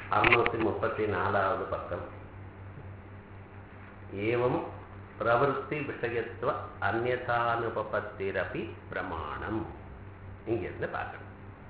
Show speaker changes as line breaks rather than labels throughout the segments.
அறுநூத்தி முப்பத்தி நாலாவது பக்கம் ஏவம் பிரவருத்தி விஷயத்துவ அந்நதானுபபத்திரபி பிரமாணம் இங்கிருந்து பார்க்கணும்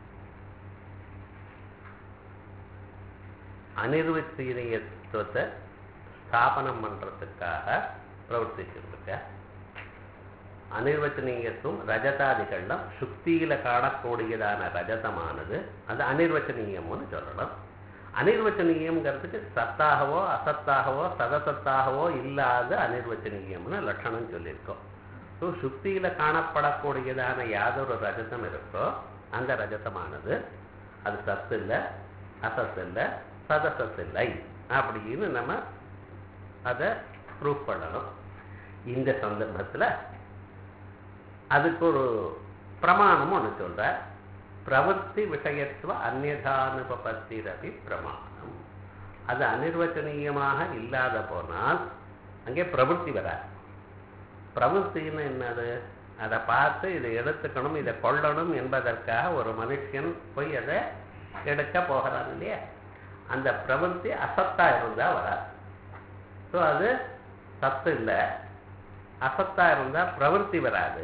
அனிர்வச்சீனியத்துவத்தை ஸ்தாபனம் பண்றதுக்காக பிரவர்த்திச்சிருக்க அனிர்வச்சனீயத்துவம் ரஜதாதிகள்லாம் சுக்தியில காணக்கூடியதான ரஜதமானது அது அனிர்வச்சனீயம்னு சொல்லலாம் அனிர்வச்சனீயம்ங்கிறதுக்கு சத்தாகவோ அசத்தாகவோ சதசத்தாகவோ இல்லாத அனிர்வச்சனீயம்னு லட்சணம் சொல்லியிருக்கோம் ஸோ சுக்தியில காணப்படக்கூடியதான யாதொரு ரஜதம் இருக்கோ அந்த ரஜதமானது அது சத்து இல்லை அசத்து இல்லை சதசத்து இல்லை அப்படின்னு நம்ம அதை ப்ரூவ் பண்ணணும் இந்த சந்தர்ப்பத்தில் அதுக்கு ஒரு பிரமாணம் ஒன்று சொல்ற பிரவருத்தி விஷயத்துவ அந்நதானுபத்திரபி பிரமாணம் அது அனிர்வச்சனீயமாக இல்லாத போனால் அங்கே பிரவருத்தி வராது பிரவருத்தின்னு என்னது அதை பார்த்து இதை எடுத்துக்கணும் இதை கொள்ளணும் என்பதற்காக ஒரு மனுஷன் போய் அதை எடுக்க போகிறான் இல்லையா அந்த பிரவருத்தி அசத்தா இருந்தால் வராது ஸோ அது சத்து இல்லை அசத்தா இருந்தால் பிரவருத்தி வராது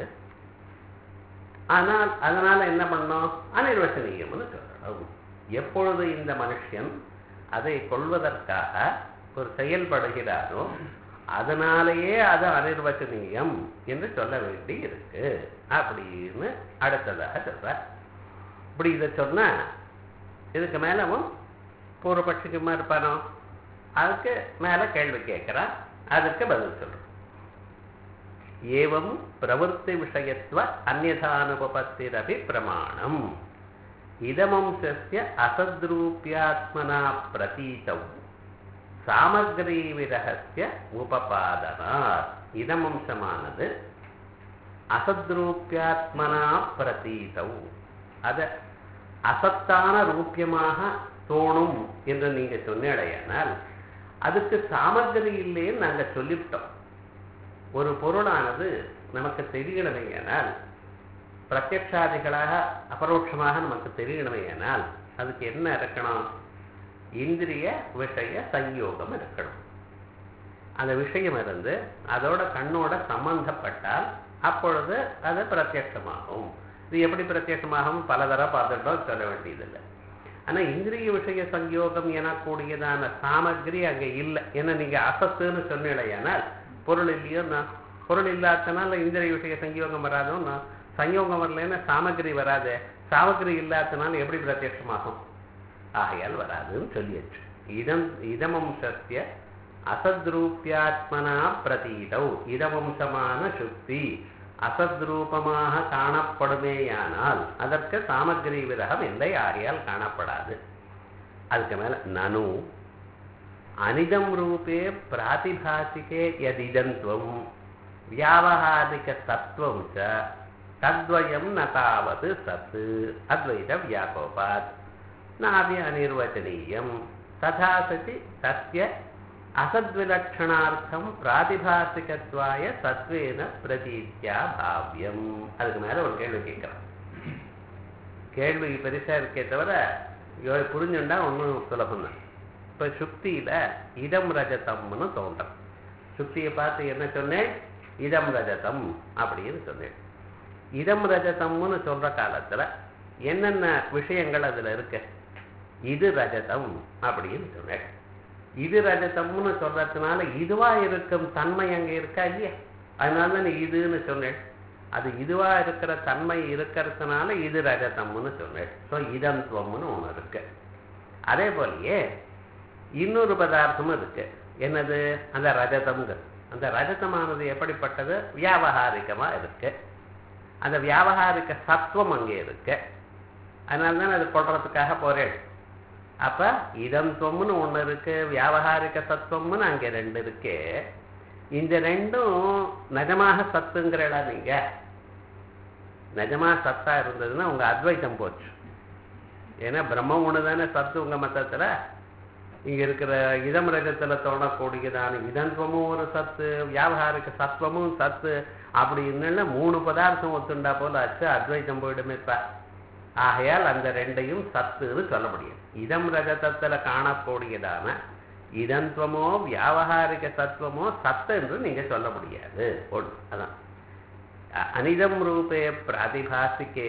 ஆனால் அதனால என்ன பண்ணோம் அனிர்வச்சனீயம்னு சொல்லணும் எப்பொழுது இந்த மனுஷன் அதை கொள்வதற்காக ஒரு செயல்படுகிறாரோ அதனாலேயே அது அனிர்வச்சனீயம் என்று சொல்ல வேண்டி இருக்கு அப்படின்னு அடுத்ததாக சொல்ற இப்படி இதை சொன்னா இதுக்கு மேலவும் பூர்வபட்சிக்குமா இருப்பானோ அதுக்கு மேல கேள்வி கேட்கிறான் அதுக்கு பதில் சொல்றோம் ஏவம் பிரவருத்தி விஷயத்துவ அந்நதானுபபத்திரபி பிரமாணம் இதமம்சஸ்ய அசத்ரூபியாத்மனா பிரதீதௌ சாமகிரி விரகசிய உபபாதனாத் இதமம்சமானது அசத்ரூபியாத்மனா பிரதீதௌ அத அசத்தான ரூபியமாக தோணும் என்று நீங்க சொன்னடையானால் அதுக்கு சாமகிரி இல்லைன்னு நாங்க சொல்லிவிட்டோம் ஒரு பொருளானது நமக்கு தெரியணுமேயானால் பிரத்யக்ஷாதிகளாக அபரோட்சமாக நமக்கு தெரியணுமேயானால் அதுக்கு என்ன இருக்கணும் இந்திரிய விஷய சங்கயோகம் இருக்கணும் அந்த விஷயம் இருந்து அதோட கண்ணோட சம்பந்தப்பட்டால் அப்பொழுது அது பிரத்யட்சமாகும் இது எப்படி பிரத்யட்சமாகும் பல தடவை பார்த்துட்டோம் சொல்ல வேண்டியதில்லை ஆனால் இந்திரிய விஷய சங்கயோகம் எனக்கூடியதான சாமகிரி அங்கே இல்லை ஏன்னா நீங்கள் அசத்துன்னு சொன்னீங்களேயானால் பொருள் இல்லையோ நான் பொருள் இல்லாதனால இந்திரிய விஷய சங்கயோகம் வராதோ நான் சங்கயோகம் வரலன்னா சாமகிரி வராது சாமகிரி இல்லாதனால எப்படி பிரத்யட்சமாகும் ஆகையால் வராதுன்னு சொல்லியாச்சு இதம் இதமம்சத்திய அசத்ரூபியாத்மனா பிரதீதௌ இதவம்சமான சுக்தி அசத்ரூபமாக காணப்படுமேயானால் அதற்கு சாமகிரி விரகம் இல்லை ஆகையால் காணப்படாது அதுக்கு மேல நனு அனிதம் ரூபே பிராதிபாசிகே யதிதந்த்வம் வியாவகாரிக தத்துவம் ச தத்வயம் ந தாவது சத்து அத்வைத வியாபோபாத் நாபி அனிர்வச்சனீயம் ததா சதி தஸ்ய அசத்விலட்சணார்த்தம் பிராதிபாசிகத்வாய சத்வேன பிரதீத்யா பாவ்யம் அதுக்கு மேல ஒரு கேள்வி கேட்கிறேன் கேள்வி பெருசா இருக்கே தவிர புரிஞ்சுண்டா ஒன்றும் சுலபம் தான் இப்ப சுக்தியில இதம் ரஜதம்னு தோன்றும் சுக்தியை பார்த்து என்ன சொன்னேன் இதம் ரஜதம் அப்படின்னு சொன்னேன் இதம் ரஜதம்னு சொல்ற காலத்துல என்னென்ன விஷயங்கள் அதுல இருக்கு இது ரஜதம் அப்படின்னு சொன்னேன் இது ரஜதம்னு சொல்றதுனால இதுவா இருக்கும் தன்மை அங்க இருக்கா இல்லையா அதனால நீ இதுன்னு சொன்னேன் அது இதுவா இருக்கிற தன்மை இருக்கிறதுனால இது ரஜதம்னு சொன்னேன் ஸோ இதந்துவம்னு ஒன்று இருக்கு அதே போலயே இன்னொரு பதார்த்தமும் இருக்கு என்னது அந்த ரஜதம்ங்க அந்த ரஜதமானது எப்படிப்பட்டது வியாபகாரிகமா இருக்கு அந்த வியாபகாரிக சத்துவம் அங்கே இருக்கு அதனால தான் அது கொள்றதுக்காக போறேன் அப்ப இதம்துவம்னு ஒண்ணு இருக்கு வியாபகாரிக சத்துவம்னு அங்க ரெண்டு இருக்கு இந்த ரெண்டும் நிஜமாக சத்துங்கிறடா நீங்க நிஜமா சத்தா இருந்ததுன்னா உங்க அத்வைத்தம் போச்சு ஏன்னா பிரம்மம் ஒண்ணு தானே சத்து உங்க மத்தத்துல இங்க இருக்கிற இதம் ரகத்துல தோணக்கூடியதான இதன்வமும் ஒரு சத்து வியாபகாரிக சத்துவமும் சத்து அப்படின்னு மூணு பதார்த்தம் ஒத்துண்டா போல ஆச்சு அத்வைத்தம் போயிடுமே இப்ப ஆகையால் அந்த ரெண்டையும் சத்துன்னு சொல்ல முடியும் இதம் ரஜதத்துல காணக்கூடியதான இதன்துவமோ வியாவகாரிக தத்துவமோ சத்து என்று நீங்க சொல்ல முடியாது ஒன்று அதான் அ- அனிதம் ரூபே பிராதிபாசிக்கே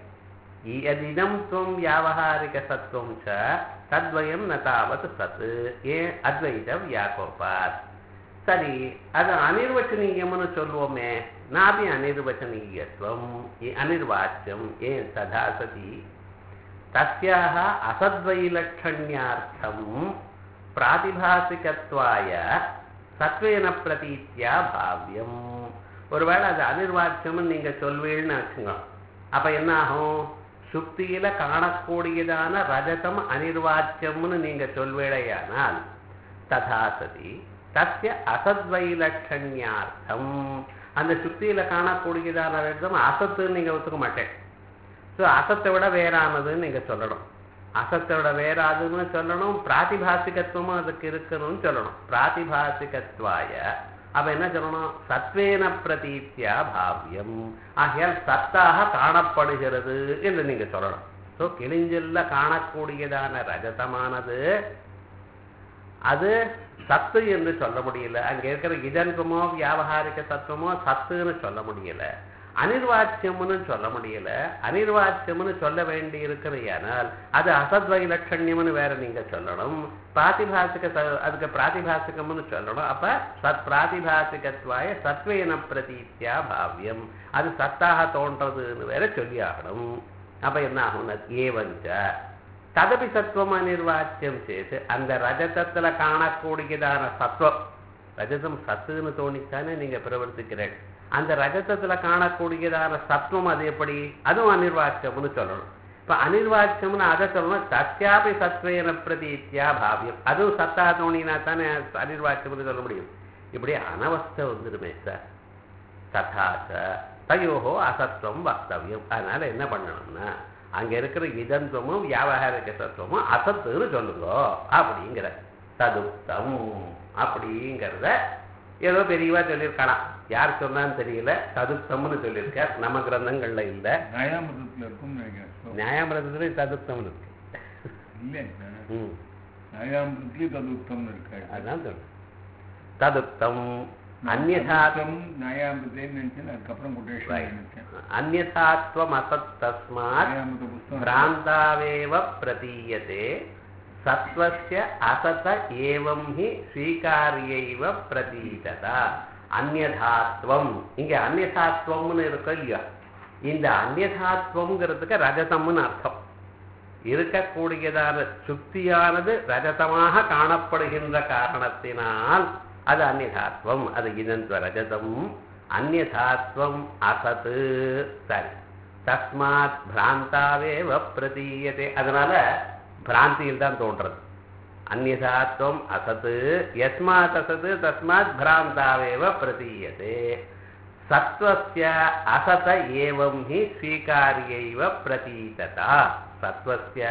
யதிதம் துவம் வியாவகாரிக சத்துவம் ச தத்வயம் ந தாவத் சத் ஏ அத்வைத வியாகோபாத் சரி அது அனிர்வச்சனீயம்னு சொல்லுவோமே நாபி அனிர்வச்சனீயத்துவம் இ- அனிர்வாச்சியம் ஏன் ததா சதி தஸ்யாக அசத்வைலட்சண்யார்த்தம் பிராதிபாசிகத்வாய சத்வேன பிரதீத்தியா பாவ்யம் ஒருவேளை அது அனிர்வாச்சியம்னு நீங்க சொல்வீள்னு வச்சுங்க அப்ப என்ன ஆகும் சுக்தியில காணக்கூடியதான ரஜதம் அனிர்வாச்சியம்னு நீங்க சொல்வேளையானால் ததா சதி தஸ்ய அசத்வைலட்சண்யார்த்தம் அந்த சுக்தியில காணக்கூடியதான ரஜதம் அசத்துன்னு நீங்க ஒத்துக்க மாட்டேன் ஸோ அசத்தை விட வேறானதுன்னு நீங்க சொல்லணும் அசத்தை விட வேறாதுன்னு சொல்லணும் பிராதிபாசிகத்துவமும் அதுக்கு இருக்கணும்னு சொல்லணும் பிராதிபாசிகத்வாய அப்ப என்ன சொல்லணும் சத்வேன பிரதீத்தியா பாவ்யம் ஆகையால் சத்தாக காணப்படுகிறது என்று நீங்க சொல்லணும் ஸோ கிழிஞ்சில்ல காணக்கூடியதான ரஜதமானது அது சத்து என்று சொல்ல முடியல அங்க இருக்கிற இதன்குமோ வியாபகாரிக தத்துவமோ சத்துன்னு சொல்ல முடியல அனிர்வாச்சியம்னு சொல்ல முடியல அனிர்வாச்சியம்னு சொல்ல வேண்டி இருக்கிறையானால் அது அசத்வை லட்சண்யம்னு வேற நீங்க சொல்லணும் பிராதிபாசிக ச- அதுக்கு பிராதிபாசிகம்னு சொல்லணும் அப்ப சத் பிராதிபாசிகத்வாய சத்வேன பிரதீத்தியா பாவ்யம் அது சத்தாக தோன்றதுன்னு வேற சொல்லி ஆகணும் அப்ப என்ன ஆகும் ஏவஞ்ச ததபி சத்துவம் அனிர்வாச்சியம் சேது அந்த ரஜதத்துல காணக்கூடியதான சத்துவம் ரஜதம் சத்துன்னு தோணித்தானே நீங்க பிரவர்த்திக்கிறேன் அந்த ரஜதத்துல காணக்கூடியதான சத்துவம் அது எப்படி அதுவும் அனிர்வாச்சியம்னு சொல்லணும் இப்ப அனிர்வாச்சியம்னு அதை சொல்லணும் தஸ்யாபி சத்வேன பிரதீத்தியா பாவியம் அதுவும் சத்தா தோணினா தானே அனிர்வாச்சியம்னு சொல்ல முடியும் இப்படி அனவஸ்தை வந்துருமே சார் ததாச தயோகோ அசத்துவம் வக்தவியம் அதனால என்ன பண்ணணும்னா அங்க இருக்கிற இதந்தமும் வியாபகாரிக சத்துவமும் அசத்துன்னு சொல்லுங்க அப்படிங்கிற ததுப்தம் அப்படிங்கிறத ஏதோ பெரியவா சொல்லியிருக்கலாம் யார் சொன்னான்னு தெரியல ததுப்தம்னு சொல்லியிருக்கார் நம்ம கிரந்தங்கள்ல இல்ல
நயாமிரதத்தில் இருக்கும்னு நினைக்கிறேன் So,
நியாயமிரதத்துல ததுப்தம் இருக்கு
இல்லை
ம்
நயாமிரதத்துலேயும் ததுப்தம்னு இருக்காது
அதான் சொல்லு ததுப்தம் அந்யதா
நயாமிரதேன்னு நினைச்சேன் அதுக்கப்புறம் கொட்டேஷன்
Right.
நினைச்சேன்
அந்யதாத்வம் அசத் தஸ்மாத்
நயாமிரத புஸ்தகம்
भ्रान्तावेव प्रतीयते सत्त्वस्य असत एवं हि स्वीकार्यैव प्रतीतता அந்யதாத்வம் இங்க அந்யதாத்வம்னு இருக்கோ இல்லையா இந்த அந்யதாத்வம்ங்கிறதுக்கு ரஜதம்னு அர்த்தம் இருக்கக்கூடியதான சுக்தியானது ரஜதமாக காணப்படுகின்ற காரணத்தினால் அது அந்யதாத்வம் அது இதந்த்வ ரஜதம் அந்யதாத்வம் அசத்து சரி தஸ்மாத் பிராந்தாவேவ பிரதீயதே அதனால பிராந்தியில் தான் தோன்றது அந்நியதாத்வம் அசத்து யஸ்மாத் அசத்து தஸ்மாத் பிராந்தாவேவ பிரதீயதே சத்வஸ்ய அசத ஏவம் ஹி ஸ்வீகாரியைவ பிரதீததா சத்வஸ்ய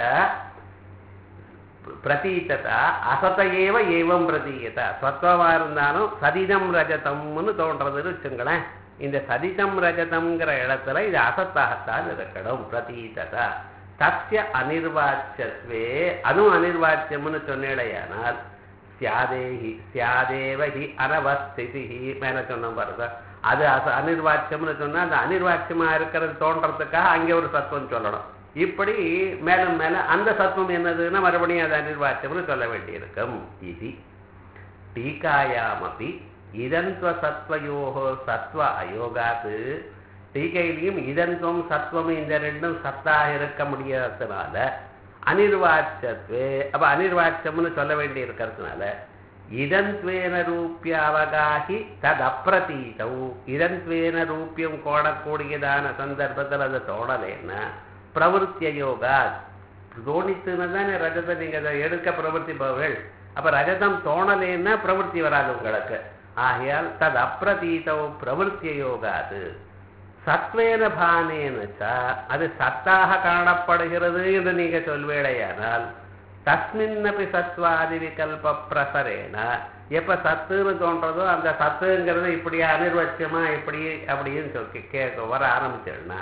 பிரதீததா அசத ஏவ ஏவம் பிரதீயதா சத்வமா இருந்தாலும் சதிதம் ரஜதம்னு தோன்றதுன்னு வச்சுங்களேன் இந்த சதிதம் ரஜதம்ங்கிற இடத்துல இது அசத்தாகத்தான் இருக்கணும் பிரதீததா தஸ்ய அனிர்வாச்சியத்வே அதுவும் அனிர்வாச்சியம்னு சொன்னேடையானால் சியாதேஹி சியாதேவ ஹி அனவஸ்திதி மேல சொன்னோம் பாருங்க அது அச அனிர்வாச்சியம்னு சொன்னா அந்த அனிர்வாச்சியமா இருக்கிறது தோன்றதுக்காக அங்கே ஒரு சத்துவம் சொல்லணும் இப்படி மேலும் மேல அந்த சத்துவம் என்னதுன்னா மறுபடியும் அது அனிர்வாச்சியம்னு சொல்ல வேண்டியிருக்கும் இது டீகாயாமப்பி இதந்த்வ சத்வயோகோ சத்வ அயோகாத்து டீகையிலையும் இதன்துவம் சத்வம் இந்த ரெண்டும் சத்தாக இருக்க முடியாததுனால அனிர்வாச்சத்வே அப்ப அனிர்வாச்சம்னு சொல்ல வேண்டி இருக்கிறதுனால இதந்த்வேன ரூபிய அவகாகி தத் அப்பிரதீதௌ இதந்த்வேன ரூபியம் கோடக்கூடியதான சந்தர்ப்பத்தில் அது தோணலைன்னா பிரவருத்திய யோகா தோணித்துன்னு தானே ரஜத்தை நீங்க அதை எடுக்க பிரவருத்தி போவீள் அப்ப ரஜதம் தோணலேன்னா பிரவருத்தி வராது உங்களுக்கு ஆகையால் தத் அப்பிரதீதௌ பிரவருத்திய யோகாது சத்வேன பானேன ச அது சத்தாக காணப்படுகிறது என்று நீங்க சொல்வேடையானால் தஸ்மின்னபி சத்வாதி விகல்ப பிரசரேன எப்ப சத்துன்னு தோன்றதோ அந்த சத்துங்கிறது இப்படி அனிர்வச்சியமா இப்படி அப்படின்னு சொல்லி கேட்க வர ஆரம்பிச்சிடுனா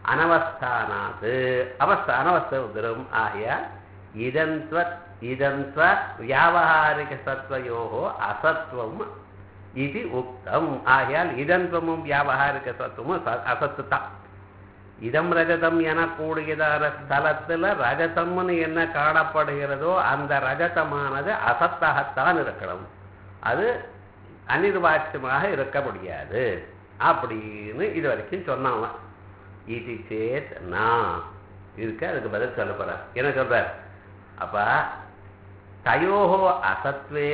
அனவஸ்தானாது அவஸ்த அனவஸ்த உதரும் ஆகையால் இதந்த்வ இதந்த்வ வியாவகாரிக சத்வயோகோ அசத்வம் இது உக்தம் ஆகையால் இதந்த்வமும் வியாவகாரிக சத்துவமும் ச- அசத்து தான் இதம் ரஜதம் எனக்கூடியதான ஸ்தலத்துல ரஜதம்னு என்ன காணப்படுகிறதோ அந்த ரஜதமானது அசத்தாகத்தான் இருக்கணும் அது அனிர்வாட்சமாக இருக்க முடியாது அப்படின்னு இது வரைக்கும் சொன்னான் இது சேத் நான் இருக்கு அதுக்கு பதில் சொல்ல போறார் என்ன சொல்றார் அப்ப தயோஹோ அசத்வே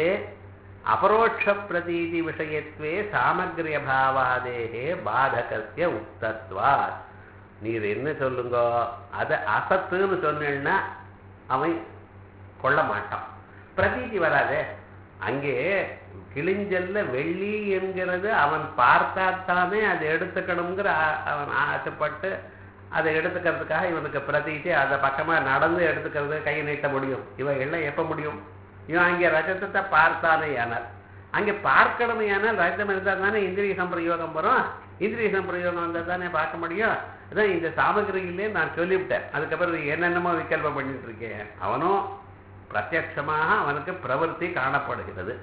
அபரோட்ச பிரதீதி விஷயத்வே சாமக்கிரிய பாவாதேகே பாதகஸ்ய உக்தத்வாத் நீர் என்ன சொல்லுங்க அதை அசத்துன்னு சொன்னேன்னா அவன் கொள்ள மாட்டான் பிரதீதி வராதே அங்கே கிழிஞ்சல்ல வெள்ளி என்கிறது அவன் பார்த்தாத்தானே அதை எடுத்துக்கணுங்கிற ஆ- அவன் ஆசைப்பட்டு அதை எடுத்துக்கிறதுக்காக இவனுக்கு பிரதீதி அதை பக்கமா நடந்து எடுத்துக்கிறது கையை நீட்ட முடியும் இவன் எல்லாம் எப்ப முடியும் இவன் அங்கே ரஜதத்தை பார்த்தானே ஆனால் அங்கே பார்க்கணுமே ஆனால் ரஜதம் இருந்தால் தானே இந்திரிய சம்பிரயோகம் வரும் இந்திரிய சம்பிரயோகம் வந்தால் தானே பார்க்க முடியும் அதான் இந்த சாமகிரியிலே நான் சொல்லிவிட்டேன் அதுக்கப்புறம் நீ என்னென்னமோ விக்கல்பம் பண்ணிட்டு இருக்கேன் அவனும் பிரத்யட்சமாக அவனுக்கு பிரவൃத்தி காணப்படுகிறது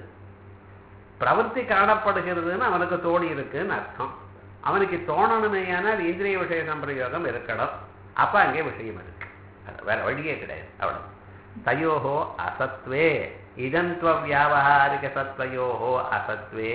பிரவൃத்தி காணப்படுகிறதுன்னு அவனுக்கு தோணி இருக்குன்னு அர்த்தம் அவனுக்கு தோணணுமேயானால் இந்திரிய விஷய சம்பிரயோகம் இருக்கணும் அப்ப அங்கே விஷயம் இருக்கு அது வேற வழியே கிடையாது அவ்வளவு தயோஹோ அசத்வே இதந்த்வ வியாவகாரிக சத்வயோஹோ அசத்வே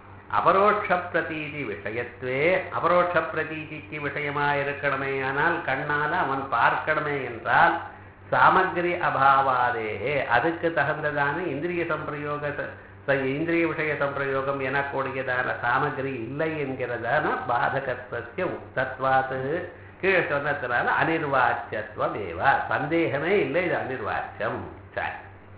அபரோட்ச பிரதீதி விஷயத்வே அபரோட்ச பிரதீதிக்கு விஷயமாயிருக்கணுமே ஆனால் கண்ணால அவன் பார்க்கணுமே என்றால் சாமக்கிரி அபாவாதேகே அதுக்கு தகுந்ததான இந்திரிய சம்பிரயோக ச- ச- இந்திரிய விஷய சம்பிரயோகம் எனக்கூடியதான சாமகிரி இல்லை என்கிறதான பாதகத்துவசிய உக்தத்வாத்து கீழே சொன்னதுனால அனிர்வாச்சியத்துவம் ஏவா சந்தேகமே இல்லை இது அனிர்வாச்சியம் சரி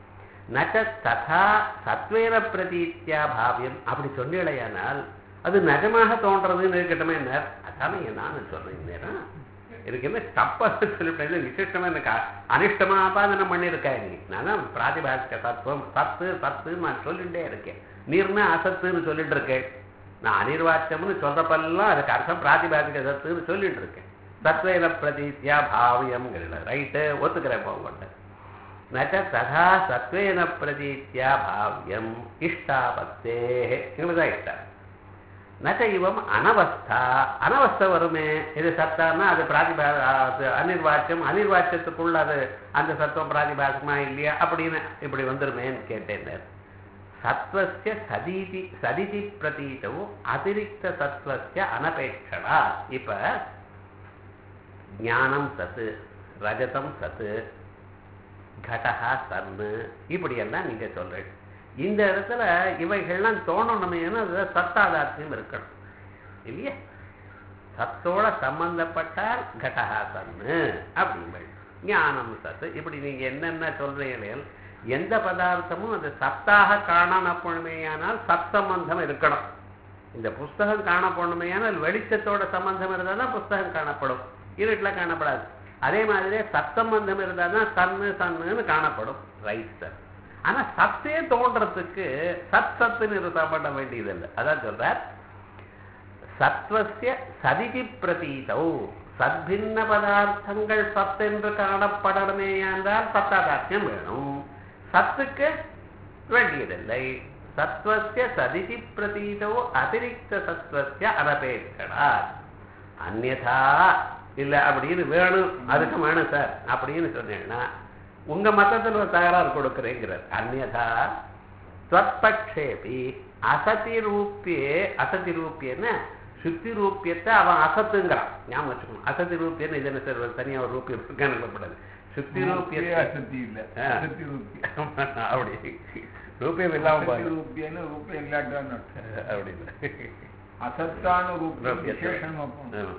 நச்ச ததா சத்வேன பிரதீத்தியா பாவியம் அப்படி சொன்னீழையானால் அது நிஜமாக தோன்றதுன்னு இருக்கட்டுமே என்ன அதானே நான் சொல்றேன் நேரம் இதுக்கு என்ன தப்பா சொல்லிவிட்டேன் இது விசேஷமா எனக்கு அ- அனிஷ்டமா ஆபாதனம் பண்ணியிருக்கேன் நீ நான் தான் பிராதிபாசிக தத்துவம் சத்து சத்துன்னு நான் சொல்லிட்டே இருக்கேன் நீர்னா அசத்துன்னு சொல்லிட்டு இருக்கேன் நான் அனிர்வாச்சம்னு சொல்றப்பெல்லாம் அதுக்கு அர்த்தம் பிராதிபாசிக சத்துன்னு சொல்லிட்டு இருக்கேன் சத்வேன பிரதீத்தியா பாவியம்ங்கிறத ரைட்டு ஒத்துக்கிறேன் போங்கொண்ட நச்ச ததா சத்வேன பிரதீத்தியா பாவியம் இஷ்டாபத்தே இவ்வளவுதான் இஷ்டம் நச்ச இவம் அனவஸ்தா அனவஸ்தை வருமே இது சத்தான்னா அது பிராதிபா அது அனிர்வாச்சியம் அனிர்வாச்சியத்துக்குள்ள அது அந்த சத்துவம் பிராதிபாசமா இல்லையா அப்படின்னு இப்படி வந்துருமேன்னு கேட்டேன் சத்வஸ்ய சதீதி சதிதி பிரதீதவு அதிரிக்த சத்வஸ்ய அனபேட்சணா இப்ப ஞானம் சத்து ரஜதம் சத்து கடகா சன்னு இப்படியெல்லாம் நீங்க சொல்றீங்க இந்த இடத்துல இவைகள்லாம் தோணணுமேனு அது சத்தாதார்த்தியம் இருக்கணும் இல்லையா சத்தோட சம்பந்தப்பட்டால் கடகா சன்னு அப்படிங்கள் ஞானம் சத்து இப்படி நீங்க என்னென்ன சொல்றீங்களே எந்த பதார்த்தமும் அது சத்தாக காணப்படணுமேயானால் சத் சம்பந்தம் இருக்கணும் இந்த புஸ்தகம் காணப்படணுமேயானால் வெளிச்சத்தோட சம்பந்தம் இருந்தால் தான் புஸ்தகம் காணப்படும் இருட்டில் காணப்படாது அதே மாதிரியே சத்தம்பந்தம் இருந்தால் தான் சன்னு சன்னுன்னு காணப்படும் ரைட் சார் ஆனா சத்தே தோன்றதுக்கு சத் சத்துன்னு இருத்தம் பண்ண வேண்டியதில்லை அதான் சொல்றார் சத்வசிய சதிதி பிரதீதௌ சத்பின்ன பதார்த்தங்கள் சத் என்று காணப்படணுமே என்றால் சத்தாதார்த்தியம் வேணும் சத்துக்கு வேண்டியதில்லை சத்வசிய சதிதி பிரதீதோ அதிரிக்த சத்வசிய அனபேட்சணா அந்நதா இல்ல அப்படின்னு வேணும் அதுக்கு வேணும் சார் அப்படின்னு சொன்னேன்னா உங்க மதத்துல ஒரு தகராறு கொடுக்குறேங்கிறார் அந்நதா ஸ்வத்பக்ஷேபி அசதி ரூபியே அசதி ரூபியன்னு சுத்தி ரூபியத்தை அவன் அசத்துங்கிறான் ஞாபகம் வச்சுக்கணும் அசதி ரூபியன்னு இது என்ன சார் தனியா ஒரு ரூபியம் கணக்கப்படாது சுத்தி ரூபியத்தை
அசத்தி இல்ல
ஆ.
அசத்தி ரூபி
அப்படி ரூபியம் இல்லாம
அசத்தி
பாரு
ரூபியன்னு ரூபம் இல்லாட்டான்னு அர்த்தம்.
அப்படி
அசத்தான ரூபம்
ரூபியத்தை.
விசேஷமா போகணும்.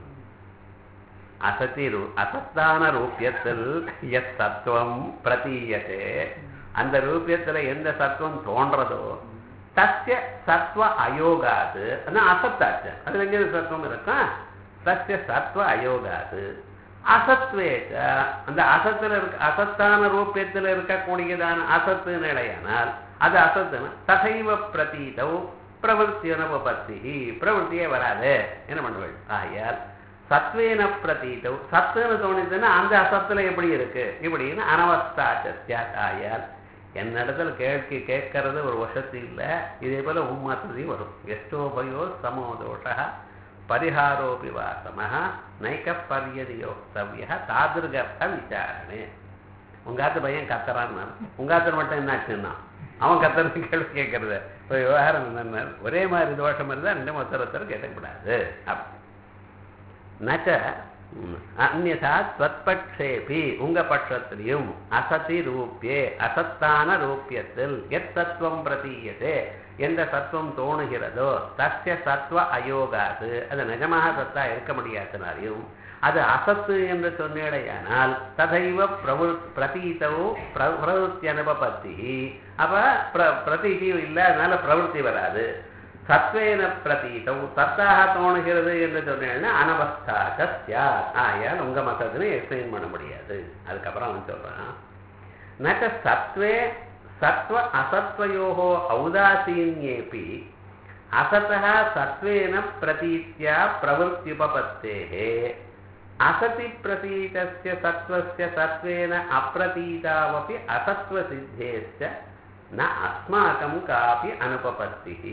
அசதி ரூ அசத்தான ரூபியத்தில் எத் சத்துவம் பிரதீயத்தே அந்த ரூபியத்துல எந்த சத்துவம் தோன்றதோ தஸ்ய சத்வ அயோகாது அதான் அசத்தாச்சு அதுல எங்க சத்துவம் இருக்கும் தஸ்ய சத்வ அயோகாது அசத்வேச்ச அந்த அசத்துல இருக்க அசத்தான ரூபியத்துல இருக்கக்கூடியதான அசத்து நிலையானால் அது அசத்துன்னு தசைவ பிரதீதௌ பிரவருத்தியன உபத்தி பிரவருத்தியே வராது என்ன பண்ணுவேன் ஆகையால் சத்வேன பிரதீதம் சத்துன்னு தோணிதுன்னா அந்த அசத்துல எப்படி இருக்கு இப்படின்னு அனவஸ்தா சத்தியாயால் என்னிடத்துல கேட்க கேட்கறது ஒரு வசதி இல்லை இதே போல உம்மாத்திரையும் வரும் எஷ்டோபயோ சமோதோஷ பரிஹாரோபி வாசம நைக்க பரியதியோக்தவிய தாதிருகர்த்த விசாரணே உங்காத்து பையன் கத்துறான்னு உங்காத்துல மட்டும் என்னாச்சுன்னா அவன் கத்துறது கேள்வி கேட்கறது இப்போ விவகாரம் என்னன்னா ஒரே மாதிரி தோஷம் இருந்தால் ரெண்டு ஒருத்தர் ஒருத்தர் கேட்கக்கூடாது அப்படி நச்ச அந்நா ஸ்வத்பக்ஷேபி உங்க பட்சத்திலையும் அசதி ரூபியே அசத்தான ரூபியத்தில் எத் தத்துவம் பிரதீயதே எந்த தத்துவம் தோணுகிறதோ தஸ்ய சத்வ அயோகாது அது நிஜமாக சத்தா இருக்க முடியாதனாலையும் அது அசத்து என்று சொன்னேடையானால் ததைவ பிரபு பிரதீதவோ பிரவருத்தி அனுபபத்தி அப்ப பிர பிரதீதி இல்லை அதனால பிரவருத்தி வராது சத்வேன பிரதீதம் சத்தாக தோணுகிறது என்று சொன்னேன்னா அனவஸ்தாக சியாத் ஆயால் உங்க மத்ததுன்னு எக்ஸ்பிளைன் பண்ண முடியாது அதுக்கப்புறம் அவன் சொல்றான் நக சத்வே சத்வ அசத்வயோகோ ஔதாசீன்யேபி அசதः சத்வேன பிரதீத்யா பிரவృత్యుపపత్తேः असति प्रतीतस्य सत्त्वस्य सत्त्वेन अप्रतीतावपि असत्त्वसिद्धेश्च न अस्माकं कापि अनुपपत्तिः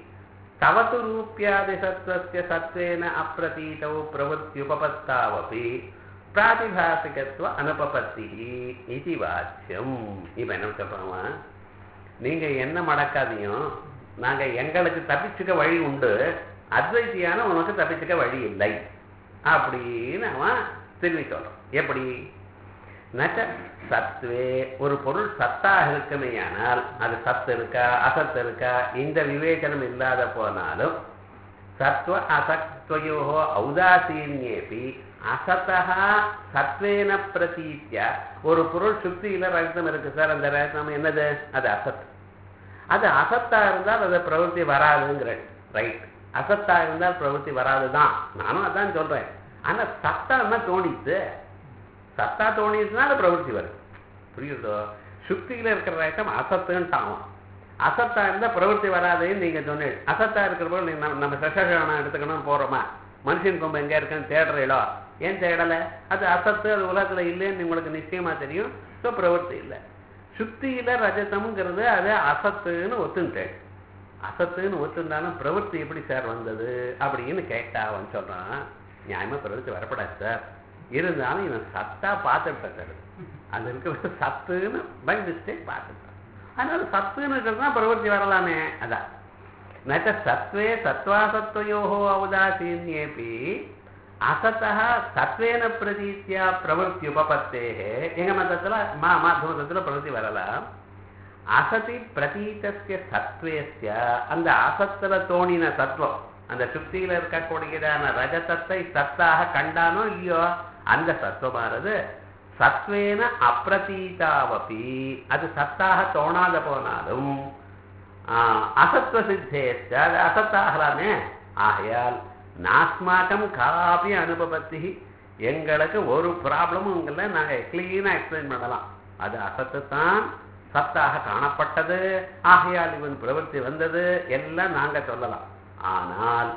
तव तु रूप्यादिसत्त्वस्य सत्त्वेन अप्रतीतौ प्रवृत्त्युपपत्तावपि பிராதிபாசிகத்துவ அனுபபத்தி இது வாச்சியம் இப்போ என்ன சொல்கிறோமா நீங்கள் என்ன மடக்காதையும் நாங்கள் எங்களுக்கு தப்பிச்சுக்க வழி உண்டு அத்வைத்தியான உனக்கு தப்பிச்சுக்க வழி இல்லை அப்படின்னு அவன் திரும்பி சொல்கிறான் எப்படி நச்ச சத்துவே ஒரு பொருள் சத்தாக இருக்குமேயானால் அது சத்து இருக்கா அசத்து இருக்கா இந்த விவேச்சனம் இல்லாத போனாலும் சத்வ அசத்வயோ ஔதாசீன்யேபி அசத்தா சத்வேன பிரதீத்திய ஒரு பொருள் சுத்தியில ரத்தம் இருக்கு சார் அந்த ரத்தம் என்னது அது அசத் அது அசத்தா இருந்தால் அது பிரவருத்தி வராதுங்கிற ரைட் அசத்தா இருந்தால் பிரவருத்தி வராதுதான் நானும் அதான் சொல்றேன் ஆனா சத்தான்னா தோணிச்சு சத்தா தோணிச்சுன்னா அது பிரவருத்தி வரும் புரியுதோ சுத்தியில இருக்கிற ஐட்டம் அசத்துன்ட்டான் அசத்தா இருந்தா பிரவருத்தி வராதுன்னு நீங்க சொன்னீங்க அசத்தா இருக்கிற போது நீங்க நம்ம- நம்ம சசகானம் எடுத்துக்கணும் போறோமா மனுஷன் கொம்பு எங்க இருக்குன்னு தேடுறீங்களோ ஏன் தேடலை அது அசத்து அது உலகத்துல இல்லைன்னு உங்களுக்கு நிச்சயமா தெரியும் ஸோ பிரவருத்தி இல்லை சுத்தியில ரஜதம்ங்கிறது அது அசத்துன்னு ஒத்துட்டேன் அசத்துன்னு ஒத்துந்தாலும் பிரவൃத்தி எப்படி சார் வந்தது அப்படின்னு கேட்டா அவன் சொல்றான் நியாயமா பிரவൃத்தி வரப்படாது சார் இருந்தாலும் இவன் சத்தா பார்த்துட்டான் சார் அது இருக்கிற சத்துன்னு பை மிஸ்டேக் பார்த்துட்டான் அதனால சத்துன்னு இருக்கிறது தான் பிரவൃத்தி வரலாமே அதான் நச்ச சத்வே சத்வாசத்வயோகோ அவதாசீன்யேபி அசத்தः சத்வேன பிரதீத்தியா பிரவೃತ್ತಿ உபபத்தேः எங்க மதத்துல மா மாத்த மதத்துல பிரவೃತ್ತಿ வரலாம் அசதி பிரதீதஸ்ய சத்வேஸ்ய அந்த அசத்துல தோணின தத்துவம் அந்த சுத்தியில இருக்கக்கூடியதான ரஜதத்தை சத்தாக கண்டானோ இல்லையோ அந்த சத்துவமானது சத்வேன அப்பிரதீதாவபி அது சத்தாக தோணாத போனாலும் ஆஹ், அசத்வ சித்தேஸ்ய அது அசத்தாகலாமே ஆகையால் நாஸ்மாக்கம் காபி அனுபவத்தி எங்களுக்கு ஒரு ப்ராப்ளமும் இல்லை நாங்கள் கிளீனாக எக்ஸ்பிளைன் பண்ணலாம் அது அசத்து தான் சத்தாக காணப்பட்டது ஆகையால் இவன் பிரவൃத்தி வந்தது எல்லாம் நாங்கள் சொல்லலாம் ஆனால்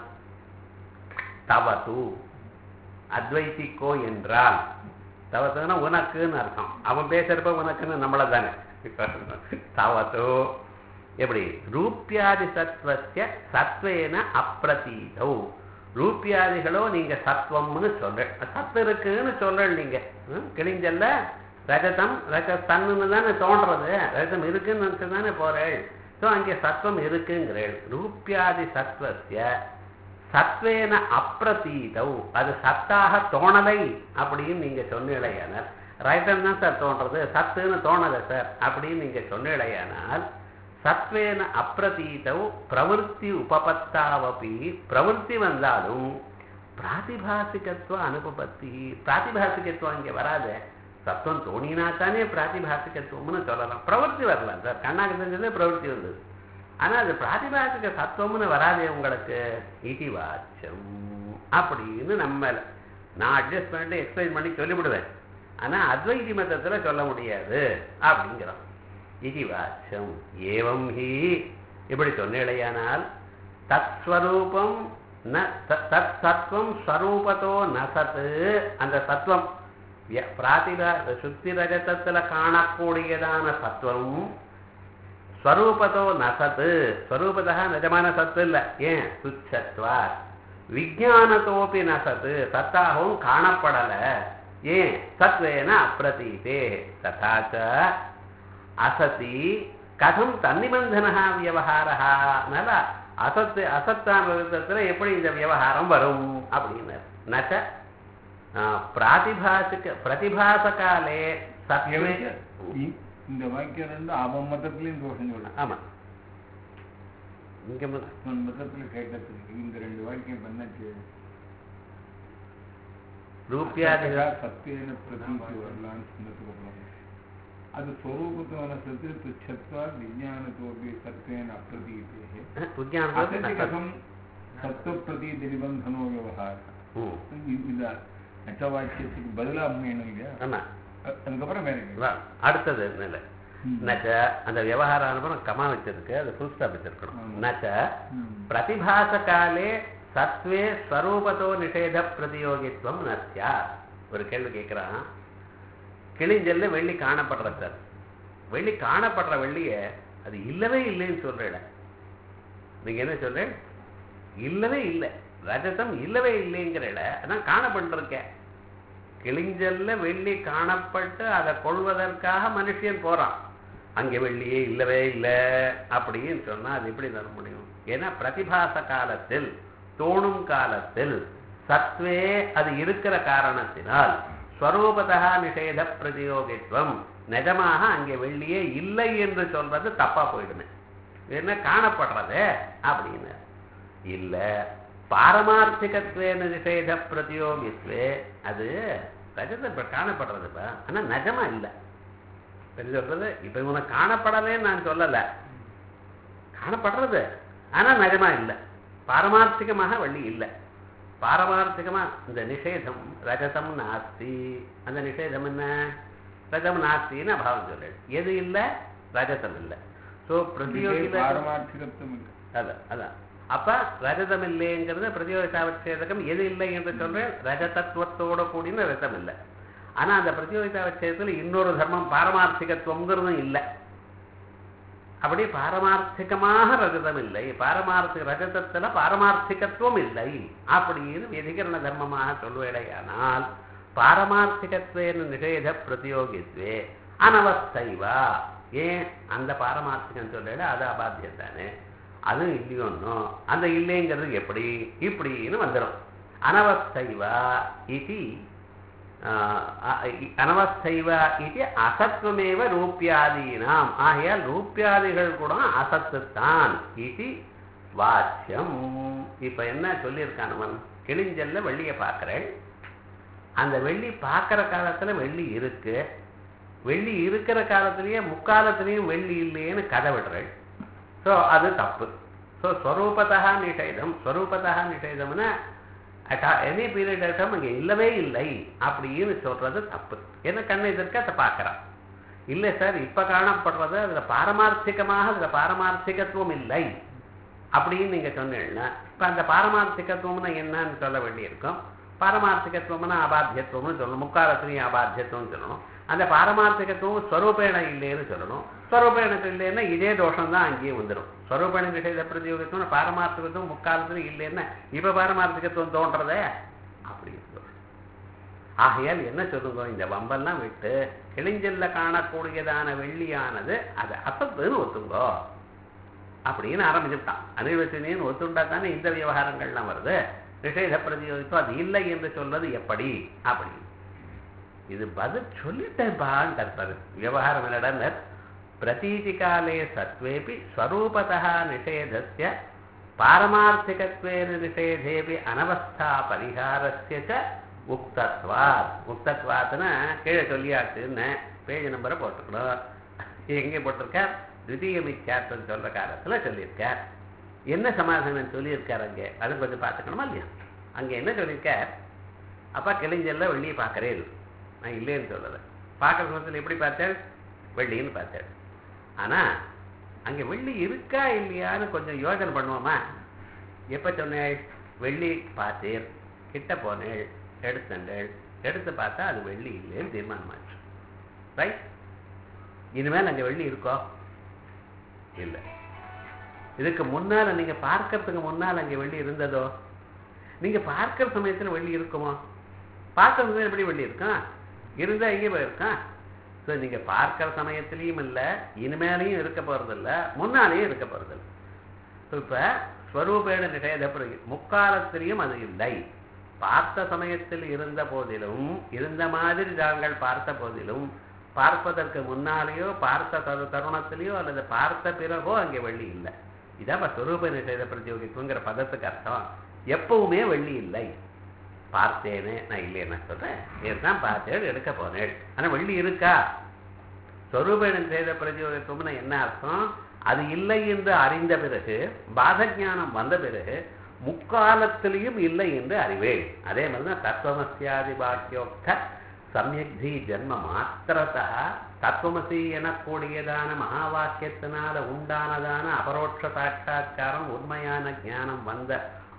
தவது அத்வைத்திக்கோ என்றால் தவத்துனா உனக்குன்னு அர்த்தம் அவன் பேசுறப்ப உனக்குன்னு நம்மளை தானே தவத்தோ எப்படி ரூபியாதி சத்வசிய சத்வேன அப்பிரதீதௌ ரூபியாதிகளோ நீங்க சத்வம்னு சொல்ற சத்து இருக்குன்னு சொல்ற நீங்க ம், கிழிஞ்சல்ல ரஜதம் ரஜத்தன்னு தானே தோன்றது ரஜதம் இருக்குன்னு நினைச்சு தானே போறேள் ஸோ அங்கே சத்வம் இருக்குங்கிறேள் ரூபியாதி சத்வசிய சத்வேன அப்பிரதீதௌ அது சத்தாக தோணலை அப்படின்னு நீங்க சொன்னீழையானால் ரைட்டன் தான் சார் தோன்றது சத்துன்னு தோணலை சார் அப்படின்னு நீங்க சொன்னீழையானால் சத்வேன அப்பிரதீதௌ பிரவருத்தி உபபத்தாவபி பிரவருத்தி வந்தாலும் பிராதிபாசிகத்துவ அனுபபத்தி பிராதிபாசிகத்துவம் இங்கே வராது சத்துவம் தோணினா தானே பிராதிபாசிகத்துவம்னு சொல்லலாம் பிரவருத்தி வரலாம் சார் கண்ணாக்கு தெரிஞ்சதே பிரவருத்தி வந்தது ஆனா அது பிராதிபாசிக சத்துவம்னு வராதே உங்களுக்கு இதி வாச்சம் அப்படின்னு நம்ம நான் அட்ஜஸ்ட் பண்ணிட்டு எக்ஸ்பிளைன் பண்ணி சொல்லிவிடுவேன் ஆனா அத்வைதி மதத்துல சொல்ல முடியாது அப்படிங்கிறோம் இதி வாச்சம் ஏவம் ஹி இப்படி சொன்னேடையானால் தத்ஸ்வரூபம் ந த- தத் சத்வம் ஸ்வரூபத்தோ ந சத் அந்த சத்வம் ய- பிராதிபா சுத்தி ரஜதத்துல காணக்கூடியதான சத்வம் ஸ்வரூபத்தோ நசத்து ஸ்வரூபதா நிஜமான சத்து இல்லை ஏன் துச்சத்வா விஜானத்தோப்பி நசத்து சத்தாகவும் காணப்படல ஏன் சத்வேன அப்பிரதீதே ததாச்ச அசதி கதம் தன்னிபந்தனா வியவஹாரா அதனால அசத்து அசத்தான விதத்துல எப்படி இந்த விவகாரம் வரும் அப்படின்னு நச்ச பிராதிபாசிக்க பிரதிபாச காலே சத்வே
இ- இந்த வாக்கியம் ரெண்டு அவன் மதத்திலையும் தோஷம் சொல்லலாம்
ஆமா இங்க முதல்
அவன் மதத்துல கேட்டதுக்கு இந்த ரெண்டு வாக்கியம் பண்ணாச்சு
ரூபியாதிகள்
சத்தியன பிரதீதி வரலான்னு சொன்னதுக்கு அப்புறம் அது ஸ்வரூபத்தமான சத்து துச்சத்வா விஜயானத்தோபி சத்வேன அப்பிரதீதே
விஜயானத்தோடு
அசதி
நசத்.
கதம் சத்துவப்பிரதீதி நிபந்தனோ விவகாரம்
ம்,
இந்த நச்சவாக்கியத்துக்கு பதிலா அமையணும் இல்லையா
ஆமா
அ- அதுக்கப்புறம் வேற கேள்வி.
வா, அடுத்தது நிலை
ம்.
நச்ச அந்த விவகார அனுபவம் கமா வச்சிருக்கு அது ஃபுல் ஸ்டாப் வச்சிருக்கணும்
ஆமா.
நச்ச
ம்.
பிரதிபாச காலே சத்வே ஸ்வரூபத்தோ நிஷேத பிரதியோகித்துவம் நஸ்யா ஒரு கேள்வி கேட்குறான் கிழிஞ்சல்ல வெள்ளி காணப்படுற சார் வெள்ளி காணப்படுற வெள்ளிய அது இல்லவே இல்லைன்னு சொல்றேன் நீங்க என்ன சொல்றேன் இல்லவே இல்லை ரஜதம் இல்லவே இல்லைங்கிறல அதான் காணப்பட்டிருக்கேன் கிழிஞ்சல்ல வெள்ளி காணப்பட்டு அதை கொள்வதற்காக மனுஷன் போறான் அங்கே வெள்ளியே இல்லவே இல்லை அப்படின்னு சொன்னா அது எப்படி தர முடியும் ஏன்னா பிரதிபாச காலத்தில் தோணும் காலத்தில் சத்வே அது இருக்கிற காரணத்தினால் ஸ்வரூபதா நிஷேத பிரதியோகித்துவம் நிஜமாக அங்கே வெள்ளியே இல்லை என்று சொல்றது தப்பா போயிடுமே என்ன காணப்படுறது அப்படின்னு இல்ல பாரமார்த்திகத்வேன நிஷேத பிரதியோகித்வே அது ரஜத்தை இப்ப காணப்படுறதுப்பா ஆனா நிஜமா இல்லை என்ன சொல்றது இப்ப இவனை காணப்படலேன்னு நான் சொல்லல காணப்படுறது ஆனா நிஜமா இல்லை பாரமார்த்திகமாக வள்ளி இல்லை பாரமார்த்திகமா இந்த நிஷேதம் ரஜதம் நாஸ்தி அந்த நிஷேதம் என்ன ரஜம் நாஸ்தின்னு அபாவம் சொல்றேன் எது இல்லை ரஜதம் இல்லை ஸோ
இதுவே
பிரதியோகித
பாரமார்த்திகத்துவம் இல்லை
அதான் அதான் அப்ப ரஜதம் இல்லைங்கிறது பிரதியோகிதாவச்சேதகம் எது இல்லை என்று சொல்றேன் ரஜதத்துவத்தோட கூடின ரஜம் இல்லை ஆனா அந்த பிரதியோகிதாவச்சேதத்துல இன்னொரு தர்மம் பாரமார்த்திகத்துவங்கிறதும் இல்லை அப்படி பாரமார்த்திகமாக ரஜதம் இல்லை பாரமார்த்திக ரஜதத்துல பாரமார்த்திகத்துவம் இல்லை அப்படின்னு வெதிகரண தர்மமாக சொல்வேடையானால் பாரமார்த்திகத்வேன நிஷேத பிரதியோகித்வே அனவஸ்தைவா ஏன் அந்த பாரமார்த்திகம் சொல்லல அது அபாத்தியம் தானே அதுவும் இல்லையோன்னோ அந்த இல்லைங்கிறது எப்படி இப்படின்னு வந்துடும் அனவஸ்தைவா இது அனவஸ்தைவ இது அசத்வமேவ ரூபியாதீனாம் ஆகையால் ரூபியாதிகள் கூட அசத்துத்தான் இது வாச்சியம் இப்ப என்ன சொல்லியிருக்கான் அவன் கிழிஞ்சல்ல வெள்ளியை பார்க்கிறேன் அந்த வெள்ளி பார்க்கிற காலத்துல வெள்ளி இருக்கு வெள்ளி இருக்கிற காலத்திலேயே முக்காலத்திலையும் வெள்ளி இல்லையேன்னு கதை விடுறேன் ஸோ அது தப்பு ஸோ ஸ்வரூபதா நிஷேதம் ஸ்வரூபதா நிஷேதம்னா எனி பீரியட் ஆஃப் டைம் அங்கே இல்லவே இல்லை அப்படின்னு சொல்றது தப்பு ஏன்னா கண்ணை எதிர்க்க அதை பார்க்குறான் இல்லை சார் இப்போ காணப்படுறது அதில் பாரமார்த்திகமாக அதில் பாரமார்த்திகத்துவம் இல்லை அப்படின்னு நீங்கள் சொன்னீங்கன்னா இப்போ அந்த பாரமார்த்திகத்துவம்னா என்னன்னு சொல்ல வேண்டியிருக்கும் பாரமார்த்திகத்துவம்னா அபாத்தியத்துவம்னு சொல்லணும் முக்காலத்துலையும் அபாத்தியத்துவம்னு சொல்லணும் அந்த பாரமார்த்திகத்துவம் ஸ்வரூபேண இல்லைன்னு சொல்லணும் ஸ்வரூபேணத்து இல்லைன்னா இதே தோஷம் தான் அங்கேயே வந்துடும் ஸ்வரூபேண நிஷேத பிரதியோகித்துவம் பாரமார்த்திகத்துவம் முக்காலத்துலையும் இல்லைன்னா இப்போ பாரமார்த்திகத்துவம் தோன்றதே அப்படின்னு தோஷம் ஆகையால் என்ன சொல்லுங்க இந்த வம்பெல்லாம் விட்டு கிழிஞ்சல்ல காணக்கூடியதான வெள்ளியானது அது அசத்துன்னு ஒத்துங்கோ அப்படின்னு ஆரம்பிச்சுட்டான் அனிர்வச்சனின்னு ஒத்துண்டா தானே இந்த விவகாரங்கள்லாம் வருது நிஷேத பிரதியோகித்துவம் அது இல்லை என்று சொல்வது எப்படி அப்படி இது பதில் சொல்லிட்டேன்பான்னு கற்பாரு விவகாரம் என்னடா பிரதீதி காலே சத்வேபி ஸ்வரூபதா நிஷேதஸ்ய பாரமார்த்திகத்வேன நிஷேதேபி அனவஸ்தா பரிகாரஸ்ய ச உக்தத்வாத் உக்தத்வாத்னா கீழே சொல்லியாச்சுன்னு பேஜ் நம்பரை போட்டுக்கணும் எங்கே போட்டிருக்கார் திவிதீய மித்யார்த்தம் சொல்ற காலத்துல சொல்லியிருக்கார் என்ன சமாதானம் சொல்லியிருக்கார் அங்கே அதை கொஞ்சம் பார்த்துக்கணுமா இல்லையா அங்கே என்ன சொல்லியிருக்கார் அப்பா கிழிஞ்சல்ல வெள்ளியை பார்க்கறேன் நான் இல்லைன்னு சொல்லலை பார்க்குற சமயத்தில் எப்படி பார்த்தேன் வெள்ளின்னு பார்த்தேன் ஆனால் அங்கே வெள்ளி இருக்கா இல்லையான்னு கொஞ்சம் யோசனை பண்ணுவோமா எப்போ சொன்னேன் வெள்ளி பார்த்தீர் கிட்ட போனேள் எடுத்தண்டேள் எடுத்து பார்த்தா அது வெள்ளி இல்லைன்னு தீர்மானமாச்சு ரைட் இனிமேல் அங்கே வெள்ளி இருக்கோ இல்லை இதுக்கு முன்னால நீங்க பார்க்கறதுக்கு முன்னால் அங்கே வெள்ளி இருந்ததோ நீங்க பார்க்கிற சமயத்துல வெள்ளி இருக்குமா பார்க்கற சமயத்துல எப்படி வெள்ளி இருக்கும் இருந்தா எங்கே போயிருக்கான் ஸோ நீங்க பார்க்கிற சமயத்திலையும் இல்லை இனிமேலையும் இருக்க போறதில்ல முன்னாலேயும் இருக்க போறதில்ல ஸோ இப்போ ஸ்வரூபேண நிஷேதப்படுது முக்காலத்திலையும் அது இல்லை பார்த்த சமயத்தில் இருந்த போதிலும் இருந்த மாதிரி தாங்கள் பார்த்த போதிலும் பார்ப்பதற்கு முன்னாலேயோ பார்த்த தரு தருணத்திலேயோ அல்லது பார்த்த பிறகோ அங்கே வெள்ளி இல்லை இதான் ஸ்வரூப நிஷேத பிரதியோகித்துவங்கிற பதத்துக்கு அர்த்தம் எப்பவுமே வெள்ளி இல்லை பார்த்தேனே நான் இல்லைன்னு சொல்றேன் இதுதான் பார்த்தேன் எடுக்க போனேன் ஆனா வெள்ளி இருக்கா ஸ்வரூப நிஷேத பிரதியோகித்துவம்னு என்ன அர்த்தம் அது இல்லை என்று அறிந்த பிறகு பாதஞானம் வந்த பிறகு முக்காலத்திலையும் இல்லை என்று அறிவேன் அதே மாதிரி தான் தத்துவமசியாதி வாக்கியோக்த சமயக்தி ஜென்ம மாத்திரதா தத்துவமசி எனக்கூடியதான மகா வாக்கியத்தினால உண்டானதான அபரோட்ச சாட்சா்காரம் உண்மையான ஞானம் வந்த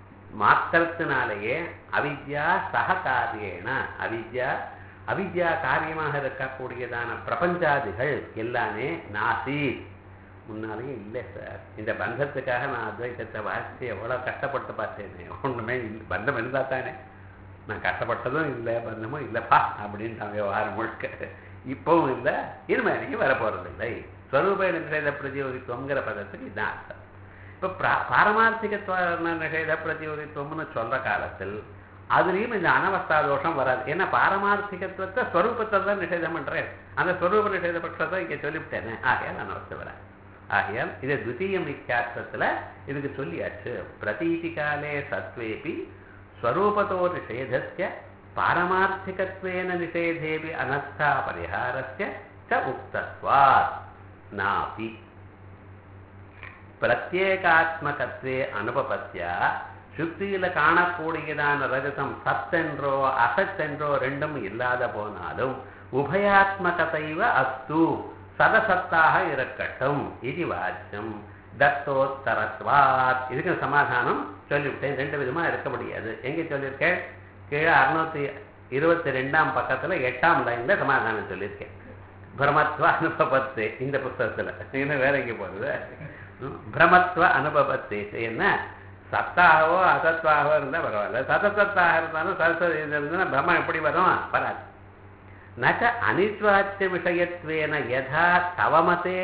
மாத்திரத்தினாலேயே அவித்யா சககாரியேன அவித்யா அவித்யா காரியமாக இருக்கக்கூடியதான பிரபஞ்சாதிகள் எல்லாமே நாசி முன்னாலேயும் இல்லை சார் இந்த பந்தத்துக்காக நான் அத்வைத்தத்தை வாசித்து எவ்வளோ கஷ்டப்பட்டு பார்த்தேன் ஒன்றுமே இல்லை பந்தம் இருந்தால் தானே நான் கஷ்டப்பட்டதும் இல்லை பந்தமும் இல்லைப்பா அப்படின்ட்டாங்க விவகாரம் முழுக்க இப்பவும் இல்லை இனிமேலையும் வரப்போறது இல்லை ஸ்வரூப நிஷேத பிரதியோகித்துவங்கிற பதத்துக்கு இதுதான் அர்த்தம் இப்போ பாரமார்த்திகத்துவ நிஷேத பிரதியோகித்துவம்னு சொல்ற காலத்தில் அதுலேயும் இந்த அனவஸ்தா தோஷம் வராது ஏன்னா பாரமார்த்திகத்துவத்தை ஸ்வரூபத்தை தான் நிஷேதம் பண்றேன் அந்த ஸ்வரூப நிஷேத பட்சத்தை இங்கே சொல்லிவிட்டேனே ஆகையால் அனவஸ்தை வராது ஆகையால் இது துதிய மித்யாத்வத்தில் இதுக்கு சொல்லியாச்சு பிரதீதி காலே சத்வேபி ஸ்வரூபத்தோ நிஷேதஸ்ய பாரமார்த்திகத்வேன நிஷேதேபி அனஸ்தா பரிகாரஸ்ய ச உக்தத்வாத் நாபி பிரத்யேகாத்மகத்வே அனுபவத்தியா சுத்தியில காணக்கூடியதான ரஜதம் சத்தென்றோ அசத்தென்றோ ரெண்டும் இல்லாத போனாலும் உபயாத்மகத்தைவ அஸ்து சதசத்தாக இருக்கட்டும் இது வாச்சியம் தத்தோத்தரத்வாத் இதுக்கு சமாதானம் சொல்லிவிட்டேன் ரெண்டு விதமா இருக்க முடியாது எங்க சொல்லியிருக்கேன் கீழே அறுநூத்தி இருபத்தி ரெண்டாம் பக்கத்துல எட்டாம் லைன்ல சமாதானம் சொல்லியிருக்கேன் பிரமத்வ அனுபவத்து இந்த புஸ்தகத்துல இன்னும் வேற எங்க போறது பிரமத்வ அனுபவத்து என்ன சத்தாகவோ அசத்வாகவோ இருந்தால் பரவாயில்ல சதசத்தாக இருந்தாலும் சரஸ்வதி இருந்தால் பிரம்மம் எப்படி வரும் வராது நச்ச அனித்வாச்சிய விஷயத்வேன யதா தவமதே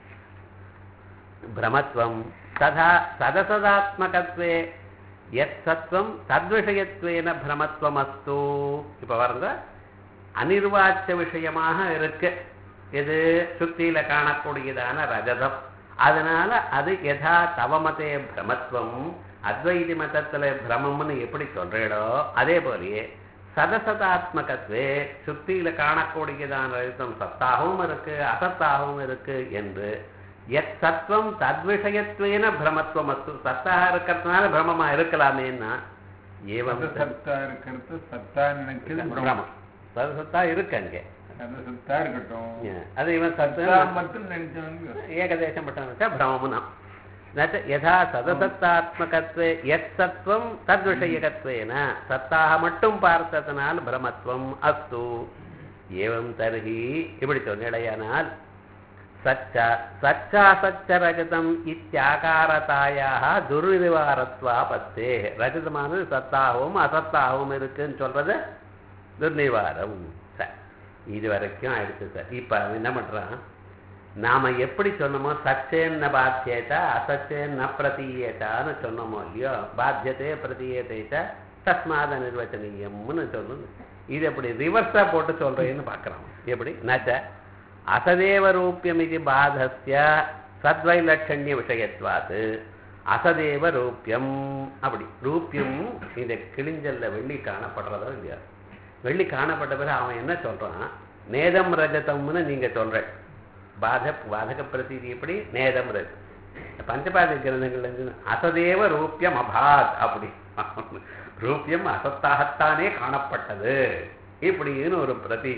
பிரமத்வம் ததா சதசதாத்மகத்வே எத் சத்வம் தத்விஷயத்வேன பிரமத்வம் அஸ்து இப்போ வருங்க அனிர்வாச்ச விஷயமாக இருக்கு இது சுத்தியில காணக்கூடியதான ரஜதம் அதனால அது யதா தவமதே பிரமத்வம் அத்வைதி மதத்துல பிரமம்னு எப்படி சொல்றீடோ அதே போலயே சதசதாத்மகத்வே சுத்தியில காணக்கூடியதான ரஜதம் சத்தாகவும் இருக்கு அசத்தாகவும் இருக்கு என்று எத் சத்வம் தத்விஷயத்வேன பிரமத்துவம் அஸ்து சத்தாக இருக்கிறதுனால பிரமமா இருக்கலாமேன்னா ஏவம்
சத்தா இருக்கிறது சத்தா நினைக்கிறது பிரம்மம்
பிரமம் சதசத்தா இருக்கு அங்கே
அது சத்தா இருக்கட்டும்
அது இவன் சத்து
சத்தா மட்டும் நினைச்சவனுக்கு
ஏகதேசம் பட்டவனுக்கு பிரமமுனா நச்ச யதா சதசத்தாத்மகத்வே எத் சத்வம் தத்விஷயகத்வேன சத்தாக மட்டும் பார்த்ததனால் பிரமத்துவம் அஸ்து ஏவம் தர்ஹி இப்படி சொன்னிடையானால் சச்ச சச்சாசச்ச ரஜதம் இத்தியாகாரதாயாக துர்நிவாரத்வா பத்தே ரஜதமானது சத்தாகவும் அசத்தாகவும் இருக்குன்னு சொல்றது துர்நிவாரம் சரி இது வரைக்கும் ஆயிடுச்சு சார் இப்போ அவன் என்ன பண்றான் நாம எப்படி சொன்னோமோ சச்சேன்ன பாத்தியேதா அசச்சேன்ன பிரதீயேதான்னு சொன்னோமோ இல்லையோ பாத்தியதே பிரதீயத்தை தஸ்மாத நிர்வச்சனீயம்னு சொல்லணும் இது எப்படி ரிவர்ஸா போட்டு சொல்றேன்னு பார்க்கறோம் எப்படி நச்ச அசதேவ ரூபியம் இது பாதஸ்ய சத்வைலட்சண்ய விஷயத்வாது அசதேவ ரூபியம் அப்படி ரூபியம் இந்த கிழிஞ்சல்ல வெள்ளி காணப்படுறதோ இல்லையா வெள்ளி காணப்பட்ட பிறகு அவன் என்ன சொல்றான் நேதம் ரஜதம்னு நீங்க சொல்ற பாத பாதக பிரதீதி எப்படி நேதம் ரஜ பஞ்சபாத கிரந்தங்கள்ல இருந்து அசதேவ ரூபியம் அபாத் அப்படி ரூபியம் அசத்தாகத்தானே காணப்பட்டது இப்படின்னு ஒரு பிரதி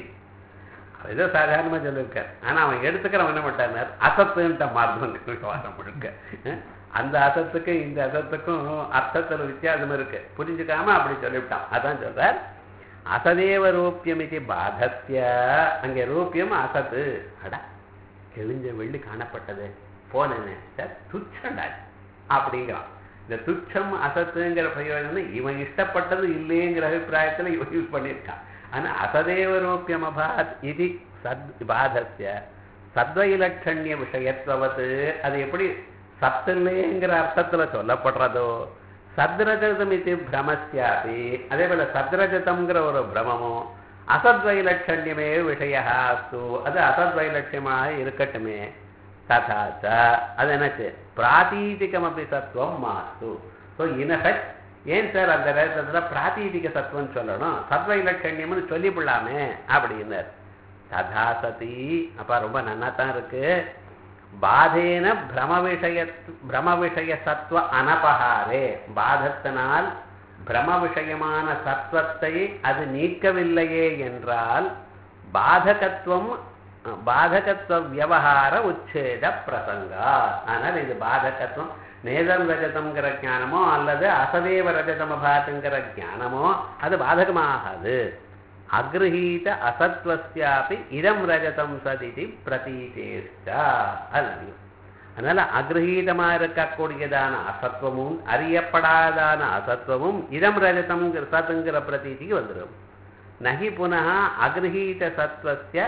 ஏதோ சாதாரணமாக சொல்லியிருக்கார் ஆனால் அவன் எடுத்துக்கிறவன் என்ன பண்ணிட்டார் அசத்துன்ட்ட மாறுதல் விவகாரம் முழுக்க அந்த அசத்துக்கும் இந்த அசத்துக்கும் அர்த்தத்துல வித்தியாசம் இருக்கு புரிஞ்சுக்காம அப்படி சொல்லிவிட்டான் அதான் சொல்றார் அசதேவ ரூபியம் இது பாதத்திய அங்கே ரூபியம் அசத்து அடா கிழிஞ்ச வெள்ளி காணப்பட்டது போனேன்னு சார் துச்சண்டா அப்படிங்கிறான் இந்த துச்சம் அசத்துங்கிற பிரயோஜனம் இவன் இஷ்டப்பட்டது இல்லைங்கிற அபிப்பிராயத்துல இவன் யூஸ் பண்ணியிருக்கான் ஆனா அசதேவ ரூபியம் அபாத் இது சத் பாதத்திய சத்வயிலட்சண்ய விஷயத்துவத்து அது எப்படி சத்தில்லைங்கிற அர்த்தத்துல சொல்லப்படுறதோ சத்ரஜதம் இது பிரமஸ்யாபி அதே போல சத்ரஜதம்ங்கிற ஒரு பிரமமோ அசத்வைலட்சண்யமே விஷய அஸ்து அது அசத்வைலட்சியமாக இருக்கட்டுமே ததாச்ச அது என்னச்சு பிராதீதிகம் அப்படி சத்துவம் மாஸ்து ஸோ இனஃபெக்ட் ஏன் சார் அந்த நேரத்தில் பிராதீதிக சத்துவம் சொல்லணும் சத்வைலட்சண்யம்னு சொல்லிவிடலாமே அப்படின்னார் ததா சதி அப்ப ரொம்ப நன்னா தான் இருக்கு பாதேன பிரம விஷய பிரம விஷய சத்துவ அனபகாரே பாதத்தினால் பிரம விஷயமான சத்வத்தை அது நீக்கவில்லையே என்றால் பாதகத்துவம் பாதகத்துவ வியவகார உச்சேத பிரசங்கா ஆனால் இது பாதகத்துவம் நேதம் ரஜதம்ங்கிற ஞானமோ அல்லது அசதேவ ரஜதமபாத்துங்கிற ஞானமோ அது பாதகமாகாது அக்ரஹீத அசத்வஸ்யாபி இதம் ரஜதம் சதிதி பிரதீதேஷ்டா அது அதனால அக்ரஹீதமா இருக்கக்கூடியதான அசத்துவமும் அறியப்படாதான அசத்துவமும் இதம் ரஜதம்ங்கிற சத்துங்கிற பிரதீதிக்கு வந்துடும் நகி புனः அக்ரஹீத சத்வஸ்ய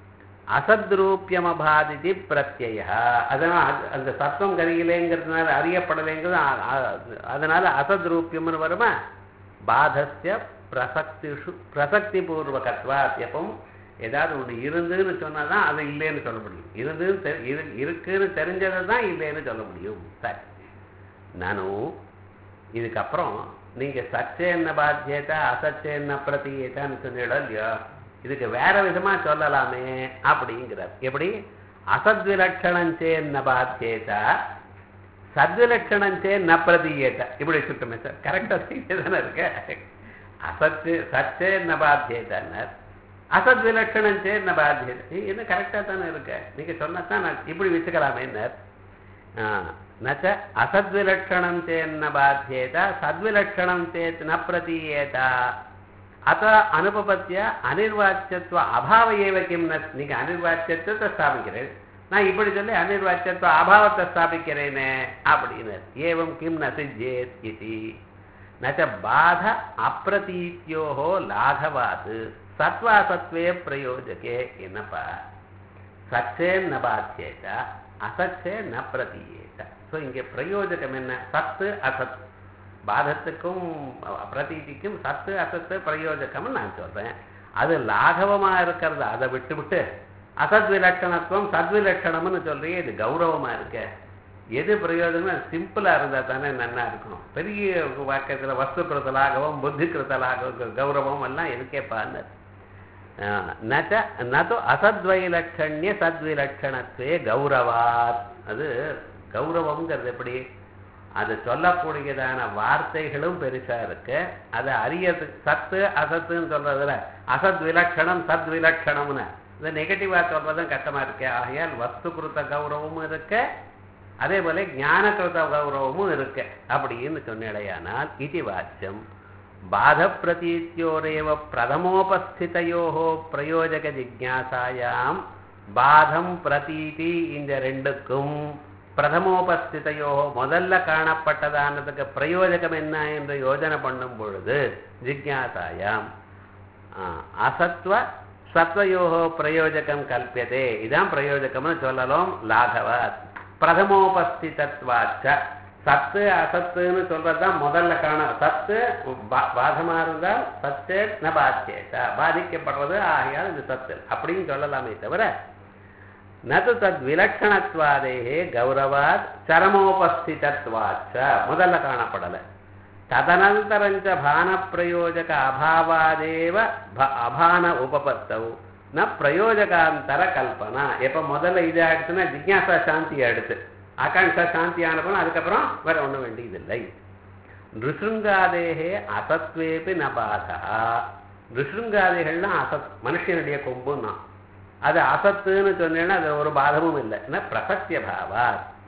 அசத்ரூபியமபாதிதி பிரத்யய அதனால் அந்த சத்துவம் கருகிலேங்கிறதுனால அறியப்படலைங்கிறது அதனால அசத்ரூபியம்னு வருமா பாதஸ்ய பிரசக்திஷு பிரசக்தி பூர்வகத்வா எப்பவும் ஏதாவது ஒன்று இருந்துன்னு சொன்னால் தான் அது இல்லைன்னு சொல்ல முடியும் இருந்துன்னு தெரி இரு இருக்குன்னு தெரிஞ்சதை தான் இல்லைன்னு சொல்ல முடியும் சரி நானும் இதுக்கப்புறம் நீங்கள் சச்சேன்ன பாத்தியதா அசச்சேன்ன பிரதீயதான்னு சொன்னிடம் இல்லையோ இதுக்கு வேற விதமா சொல்லலாமே அப்படிங்கிறார் எப்படி அசத்விலட்சணஞ்சேன்ன பாத்தியதா சத்விலட்சணஞ்சே ந பிரதீயத இப்படி வச்சுட்டோமே சார் கரெக்டாக தானே இருக்க அசத்து சச்சே ந பாத்தியதான்னார் அசத் விலட்சணம் சேர் ந பாத்தியது என்ன கரெக்டாக தானே இருக்க நீங்க சொன்னதான் நான் இப்படி வச்சுக்கலாமேன்னார் நச்ச அசத் விலட்சணம் சேன்ன பாத்தியேத சத்விலட்சணம் சேத் ந பிரதீயேதா அத்த அனுபபத்திய அனிர்வாச்சியத்துவ அபாவ ஏவ கிம் ந நீங்க அனிர்வாச்சியத்தை ஸ்தாபிக்கிறேன் நான் இப்படி சொல்லி அனிர்வாச்சியத்துவ அபாவத்தை ஸ்தாபிக்கிறேனே அப்படின்னு ஏவம் கிம் ந சிஜேத் இது நச்ச பாத அப்பிரதீத்தியோஹோ லாகவாத் சத்வாசத்வே பிரயோஜகே என்னப்பா சச்சே ந பாத்தியேத அசச்சே ந பிரதீயேத ஸோ இங்கே பிரயோஜகம் என்ன சத்து அசத் பாதத்துக்கும் பிரதீதிக்கும் சத்து அசத்து பிரயோஜகம்னு நான் சொல்றேன் அது லாகவமா இருக்கிறது அதை விட்டு விட்டு அசத் விலட்சணத்துவம் சத்விலட்சணம்னு சொல்றியே இது கௌரவமா இருக்க எது பிரயோஜனம் சிம்பிளா இருந்தா தானே நன்னா இருக்கணும் பெரிய வாக்கியத்துல வஸ்து கிருத்தலாகவும் புத்தி கிருத்தலாகவும் கௌரவம் எல்லாம் இருக்கேப்பான்னு நச்ச நது அசத்வைலட்சண்ய சத்விலட்சணத்துவே கௌரவாத் அது கௌரவம்ங்கிறது எப்படி அது சொல்லக்கூடியதான வார்த்தைகளும் பெருசா இருக்கு அதை அறியது சத்து அசத்துன்னு சொல்றதுல அசத் விலட்சணம் சத் விலட்சணம்னு இந்த நெகட்டிவா சொல்றதும் கஷ்டமா இருக்கு ஆகையால் வஸ்து கிருத்த கௌரவமும் இருக்கு அதே போல ஞான கிருத கௌரவமும் இருக்கு அப்படின்னு சொன்னேடையானால் இது வாச்சியம் பாத பிரதீத்தியோரேவ பிரதமோபஸ்திதையோ பிரயோஜக ஜிக்யாசாயாம் பாதம் பிரதீதி இந்த ரெண்டுக்கும் பிரதமோபஸ்திதையோ முதல்ல காணப்பட்டதானதுக்கு பிரயோஜகம் என்ன என்று யோஜனை பண்ணும் பொழுது ஜிக்யாசாயாம் அசத்வ சத்வயோ பிரயோஜகம் கல்பியதே இதான் பிரயோஜகம்னு சொல்லலாம் லாகவத் பிரதமோபஸ்திதத்வாச்ச சத்து அசத்துன்னு சொல்றதுதான் முதல்ல காண சத்து பாதமா இருந்தால் சத்து ந பாத்தியேதா பாதிக்கப்படுறது ஆகையால் இது சத்து அப்படின்னு சொல்லலாமே தவிர நது தத் விலட்சணத்வாதேகே கௌரவாத் சரமோபஸ்திதத்வாச்ச முதல்ல காணப்படலை ததனந்தரஞ்ச பான பிரயோஜக அபாவாதேவ அபான உபபத்தவு ந பிரயோஜகாந்தர கல்பனா எப்ப முதல்ல இது ஆயிடுச்சுன்னா ஜிக்யாசா சாந்தி ஆயிடுச்சு ஆகாங்ஷா சாந்தி ஆனப்போ அதுக்கப்புறம் வேற ஒன்றும் வேண்டியதில்லை நிருசுங்காதேகே அசத்வேபி ந பாதா நிருசுங்காதைகள்லாம் அசத் மனுஷனுடைய கொம்புன்னா அது அசத்துன்னு சொன்னேன்னா அது ஒரு பாதமும் இல்லை என்ன பிரசத்திய பாவா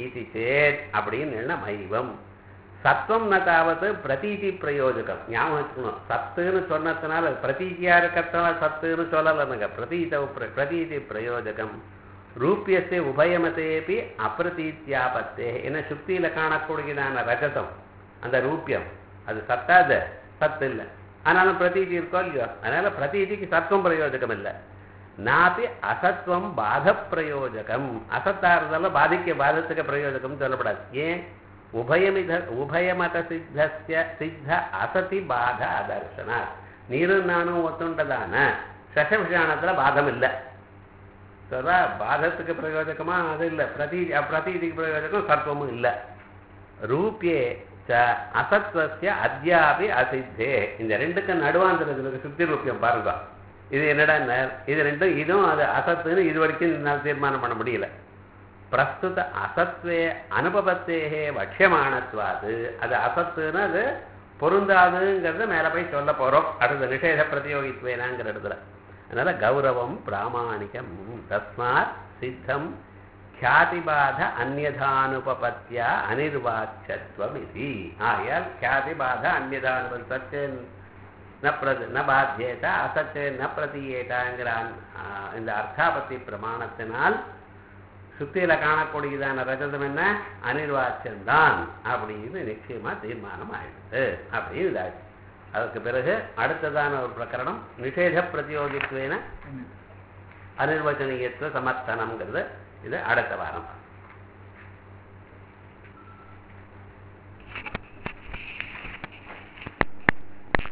இது சேத் அப்படின்னு என்ன மைவம் சத்துவம் ந தாவது பிரதீதி பிரயோஜகம் ஞாபகம் வச்சுக்கணும் சத்துன்னு சொன்னதுனால பிரதீதியா இருக்கிறதுனால சத்துன்னு சொல்லலைங்க பிரதீத பிர- பிரதீதி பிரயோஜகம் ரூபியத்தை உபயமதேபி அப்பிரதீத்தியாபத்தே என்ன சுக்தியில காணக்கூடியதான ரஜதம் அந்த ரூபியம் அது சத்தாது சத்து இல்லை ஆனாலும் பிரதீதி இருக்கோ இல்லையோ அதனால பிரதீதிக்கு சத்துவம் பிரயோஜகம் இல்லை நாப்பி அசத்துவம் பாத பிரயோஜகம் அசத்தா இருந்தாலும் பாதிக்க பாதத்துக்கு பிரயோஜகம் சொல்லப்படாது ஏன் உபயமித உபயமத சித்தஸ்ய சித்த அசதி பாத அதர்சனா நீரும் நானும் ஒத்துண்டதான சசவிஷானத்துல பாதம் இல்லை சொல்றா பாதத்துக்கு பிரயோஜகமா அது இல்லை பிரதி பிரதீதிக்கு பிரயோஜகம் சத்துவமும் இல்லை ரூபியே ச அசத்வசிய அத்யாபி அசித்தே இந்த ரெண்டுக்கும் நடுவாந்திரத்துல சுத்தி ரூபியம் பாருங்க இது என்னடா ந- இது ரெண்டும் இதுவும் அது அசத்துன்னு இது வரைக்கும் என்னால் தீர்மானம் பண்ண முடியல பிரஸ்துத அசத்வே அனுபவத்தேகே வட்சியமானத்வாது அது அசத்துன்னு அது பொருந்தாதுங்கிறத மேல போய் சொல்ல போறோம் அடுத்த நிஷேத பிரதியோகித்வேனாங்கிற இடத்துல அதனால கௌரவம் பிராமாணிகம் தஸ்மாத் சித்தம் ख्यातिबाध अन्यथानुपपत्या अनिर्वाच्यत्वम् इति आयाल ख्यातिबाध अन्यथानुपत सत्य न प्र न பாத்தியேத அசத்து ந பிரதீயேதாங்கிற அஹ், இந்த அர்த்தாபத்தி பிரமாணத்தினால் சுத்தியில காணக்கூடியதான ரஜதம் என்ன அனிர்வாச்சம்தான் அப்படின்னு நிச்சயமா தீர்மானம் ஆயிடுது அப்படின்னு இதாச்சு அதுக்கு பிறகு அடுத்ததான ஒரு பிரகரணம் நிஷேத பிரதியோகித்துவேன அனிர்வச்சனீயத்துவ சமர்த்தனம்ங்கிறது இது அடுத்த வாரம்